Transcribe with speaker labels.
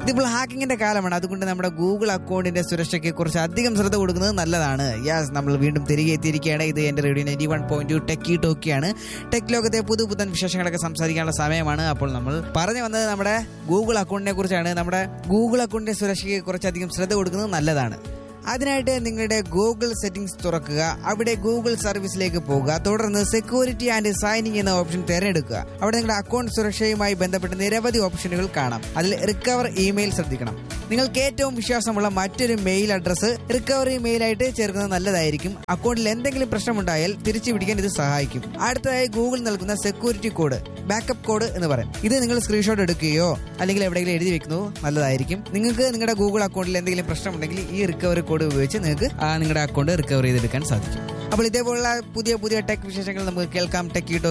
Speaker 1: ഇതിപ്പോൾ ഹാക്കിങ്ങിന്റെ കാലമാണ് അതുകൊണ്ട് നമ്മുടെ ഗൂഗിൾ അക്കൗണ്ടിന്റെ സുരക്ഷയ്ക്ക് കുറച്ച് അധികം ശ്രദ്ധ കൊടുക്കുന്നത് നല്ലതാണ് യാസ് നമ്മൾ വീണ്ടും തിരികെ എത്തിയിരിക്കുകയാണ് ഇത് എന്റെ radio ninety one point two techie ടോക്കിയാണ് ടെക് ലോകത്തെ പുതു പുതൻ വിശേഷങ്ങളൊക്കെ സംസാരിക്കാനുള്ള സമയമാണ് അപ്പോൾ നമ്മൾ പറഞ്ഞു വന്നത് നമ്മുടെ ഗൂഗിൾ അക്കൗണ്ടിനെ കുറിച്ചാണ് നമ്മുടെ ഗൂഗിൾ അക്കൗണ്ടിന്റെ സുരക്ഷയ്ക്ക് കുറച്ചധികം ശ്രദ്ധ കൊടുക്കുന്നത് നല്ലതാണ് അതിനായിട്ട് നിങ്ങളുടെ ഗൂഗിൾ സെറ്റിംഗ്സ് തുറക്കുക അവിടെ ഗൂഗിൾ സർവീസിലേക്ക് പോകുക തുടർന്ന് സെക്യൂരിറ്റി ആൻഡ് സൈനിങ് എന്ന ഓപ്ഷൻ തിരഞ്ഞെടുക്കുക അവിടെ നിങ്ങളുടെ അക്കൗണ്ട് സുരക്ഷയുമായി ബന്ധപ്പെട്ട് നിരവധി ഓപ്ഷനുകൾ കാണാം അതിൽ റിക്കവർ ഇമെയിൽ ശ്രദ്ധിക്കണം നിങ്ങൾക്ക് ഏറ്റവും വിശ്വാസമുള്ള മറ്റൊരു മെയിൽ അഡ്രസ്സ് റിക്കവറി മെയിലായിട്ട് ചേർക്കുന്നത് നല്ലതായിരിക്കും അക്കൗണ്ടിൽ എന്തെങ്കിലും പ്രശ്നമുണ്ടായാൽ തിരിച്ചു പിടിക്കാൻ ഇത് സഹായിക്കും അടുത്തതായി ഗൂഗിൾ നൽകുന്ന സെക്യൂരിറ്റി കോഡ് ബാക്കപ്പ് കോഡ് എന്ന് പറയും ഇത് നിങ്ങൾ സ്ക്രീൻഷോട്ട് എടുക്കുകയോ അല്ലെങ്കിൽ എവിടെയെങ്കിലും എഴുതി വെക്കുന്നത് നല്ലതായിരിക്കും നിങ്ങൾക്ക് നിങ്ങളുടെ ഗൂഗിൾ അക്കൗണ്ടിൽ എന്തെങ്കിലും പ്രശ്നമുണ്ടെങ്കിൽ ഈ റിക്കവറി കോഡ് ഉപയോഗിച്ച് നിങ്ങൾക്ക് ആ നിങ്ങളുടെ അക്കൗണ്ട് റിക്കവർ ചെയ്തെടുക്കാൻ സാധിക്കും അപ്പോൾ ഇതേപോലുള്ള പുതിയ പുതിയ ടെക് വിശേഷങ്ങൾ നമുക്ക് കേൾക്കാം ടെക്